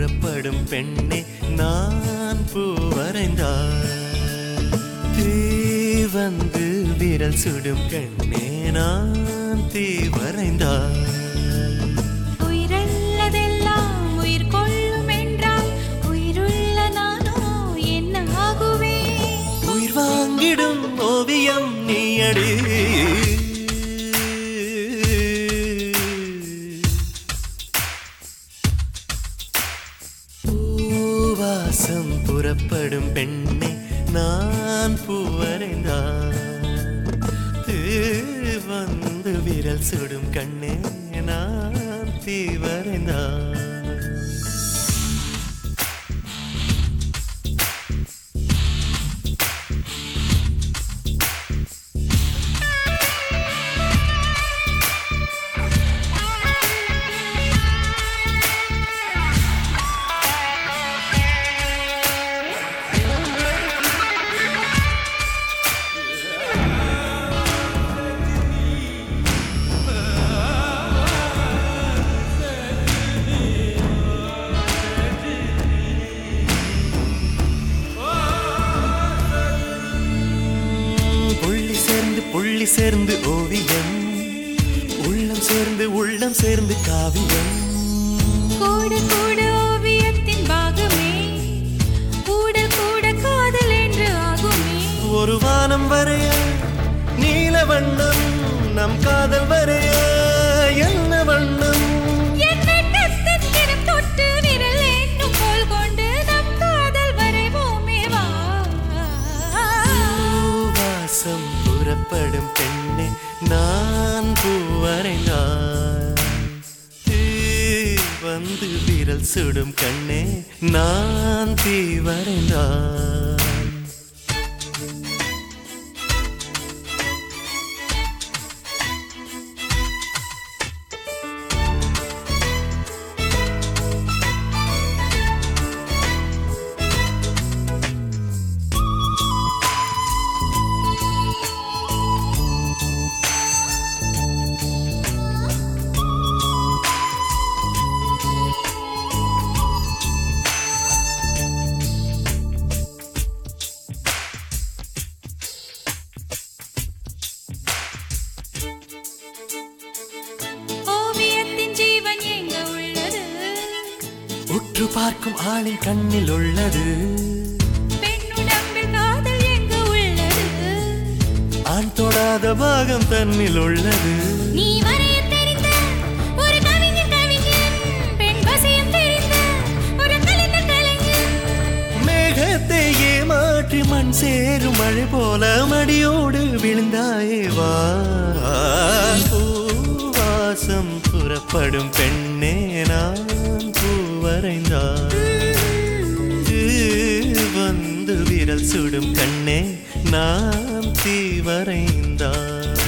புறப்படும் பெண்ணே நான் பூ வரைந்தார் தீ வந்து விரல் சுடும் கண்ணே நான் தீ வரைந்தார் உயிரல்லதெல்லாம் உயிர் கொள்ளும் என்றால் உயிருள்ள நானோ என்ன ஆகுவேன் உயிர் வாங்கிடும் ஓவியம் நீயடி பூவாசம் புறப்படும் பெண்ணே நான் பூவரைந்தான் வந்து விரல் சுடும் கண்ணே நான் தீவரைந்தான் புள்ளி சேர்ந்து புள்ளி சேர்ந்து ஓவியம் உள்ளம் சேர்ந்து உள்ளம் சேர்ந்து காவியம் கூட கூட ஓவியத்தின் பாகமே கூட கூட காதல் என்று ஆகுமே ஒரு வானம் வரைய நீல வண்ணம் நம் காதல் வரைய என்ன வண்ணம் என் வெட்கத்தின் தினம் தொட்டு விரல் எண்ணும் கோல் கொண்டு நம் காதல் வரைவோமே வா வாசம் புறப்படும் பெண்ணே நான் பூவரைந்தான் தீ வந்து விரல் சுடும் கண்ணே நான் தீ வரைந்தான் ஓவியத்தின் ஜீவன் எங்க உள்ளது உற்று பார்க்கும் ஆளின் கண்ணில் உள்ளது பெண்ணுடம்பில் காதல் எங்க உள்ளது ஆண் தொடாத பாகம் தன்னில் உள்ளது நீ வரைய தெரிந்த ஒரு கவிஞன் கவிஞன் பெண் வசியம் தெரிந்த ஒரு கலைஞர் கலைஞன் மேகத்தை ஏமாற்றி மண் சேரும் மழை போல மடியோடு விழுந்தாயே வா பூவாசம் புறப்படும் பெண்ணே நான் பூவரைந்தான் வந்து விரல் சுடும் கண்ணே நான் தீ வரைந்தான்